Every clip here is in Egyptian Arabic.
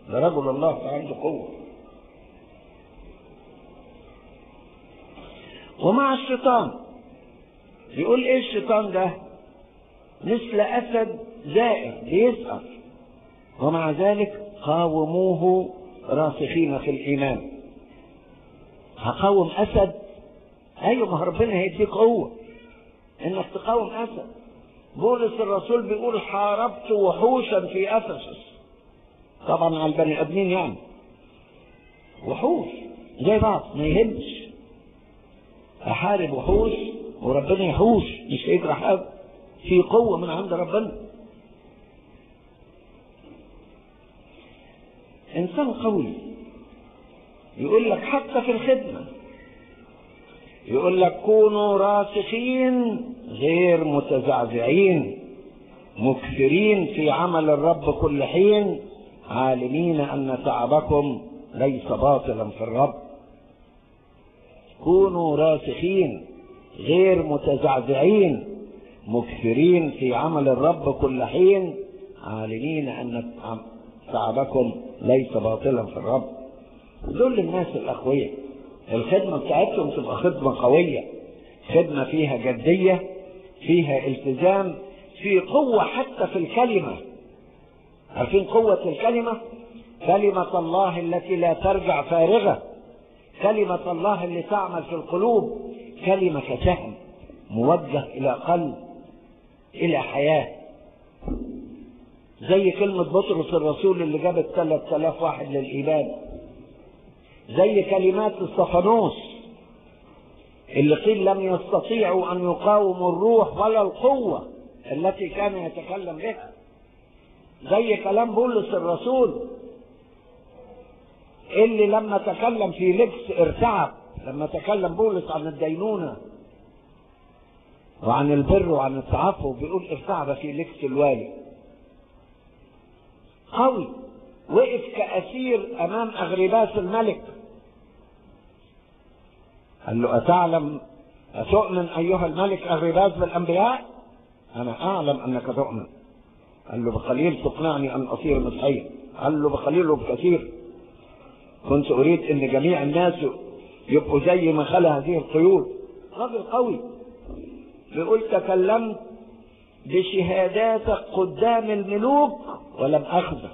ده رجل الله عنده قوة ومع الشيطان بيقول ايه الشيطان ده مثل اسد زائر بيسأل ومع ذلك قاوموه راسخين في الايمان هقاوم اسد ايوه ما ربنا هيديك قوه انك تقاوم اسد بولس الرسول بيقول حاربت وحوشا في افسس طبعا على البني ادمين يعني وحوش زي بعض ما يهمش احارب وحوش وربنا يحوش مش هيجرى حاجه في قوه من عند ربنا انسان قوي يقول لك حتى في الخدمه يقول لك كونوا راسخين غير متزعزعين مكثرين في عمل الرب كل حين عالمين ان تعبكم ليس باطلا في الرب كونوا راسخين غير متزعزعين مكثرين في عمل الرب كل حين عالمين ان تعبكم ليس باطلا في الرب دول الناس الاقوياء الخدمه بتاعتهم تبقى خدمه قويه خدمه فيها جديه فيها التزام في قوه حتى في الكلمه عارفين قوه الكلمه كلمه الله التي لا ترجع فارغه كلمه الله اللي تعمل في القلوب كلمه كسهم موجه الى قلب الى حياه زي كلمة بطرس الرسول اللي جابت 3000 واحد للإيمان زي كلمات الصفانوس اللي قيل لم يستطيعوا أن يقاوموا الروح ولا القوة التي كان يتكلم بها زي كلام بولس الرسول اللي لما تكلم في لبس ارتعب لما تكلم بولس عن الدينونة وعن البر وعن التعفف بيقول ارتعب في لبس الوالي قوي وقف كأسير أمام أغرباس الملك قال له أتعلم أتؤمن أيها الملك أغرباس بالأنبياء أنا أعلم أنك تؤمن قال له بقليل تقنعني أن أصير مسيحيا قال له بقليل وبكثير كنت أريد أن جميع الناس يبقوا زي ما خلى هذه القيود راجل قوي بيقول تكلمت بشهاداتك قدام الملوك ولم أخذه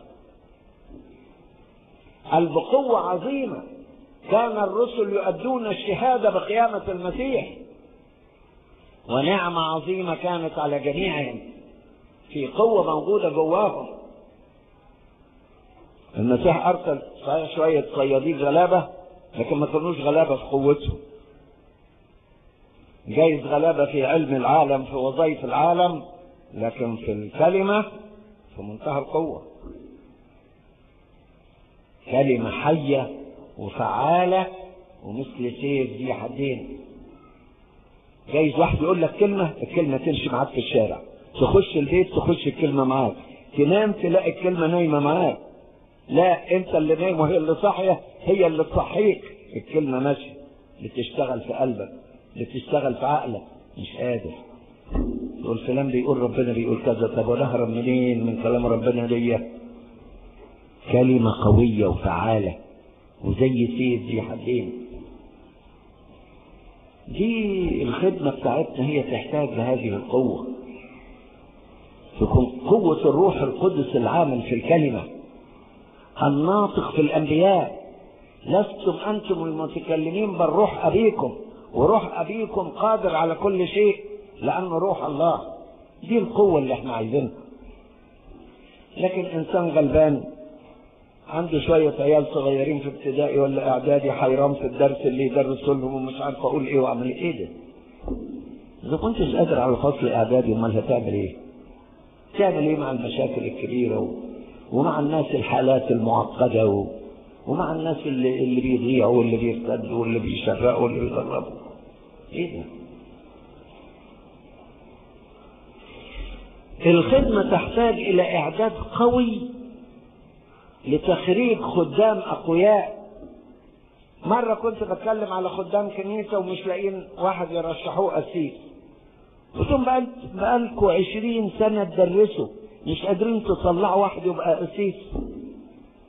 قال بقوة عظيمة كان الرسل يؤدون الشهادة بقيامة المسيح ونعمة عظيمة كانت على جميعهم في قوة موجودة جواهم المسيح أرسل صحيح شوية صيادين غلابة لكن ما كانوش غلابة في قوتهم جايز غلابة في علم العالم في وظائف العالم لكن في الكلمة في منتهى القوة كلمة حية وفعالة ومثل سيف ذي حدين جايز واحد يقول لك كلمة الكلمة تمشي معاك في الشارع تخش البيت تخش الكلمة معاك تنام تلاقي الكلمة نايمة معاك لا انت اللي نايم وهي اللي صاحية هي اللي تصحيك الكلمة ماشية بتشتغل في قلبك بتشتغل في عقلك مش قادر تقول فلان بيقول ربنا بيقول كذا طب وانا اهرب منين من كلام ربنا ليا كلمة قوية وفعالة وزي سيف ذي حدين دي الخدمة بتاعتنا هي تحتاج لهذه القوة تكون قوة الروح القدس العامل في الكلمة الناطق في الأنبياء لستم أنتم المتكلمين بل روح أبيكم وروح أبيكم قادر على كل شيء لأنه روح الله دي القوة اللي احنا عايزينها لكن إنسان غلبان عنده شوية عيال صغيرين في ابتدائي ولا إعدادي حيران في الدرس اللي يدرسه لهم ومش عارف أقول إيه وأعمل إيه ده إذا كنتش قادر على فصل إعدادي أمال هتعمل إيه؟ تعمل إيه مع المشاكل الكبيرة و... ومع الناس الحالات المعقدة و... ومع الناس اللي اللي بيضيعوا واللي بيرتدوا واللي بيشرقوا واللي بيضربوا إيه ده؟ الخدمة تحتاج إلى إعداد قوي لتخريج خدام أقوياء مرة كنت بتكلم على خدام كنيسة ومش لاقيين واحد يرشحوه قسيس قلت لهم بقالكوا عشرين سنة تدرسوا مش قادرين تطلعوا واحد يبقى قسيس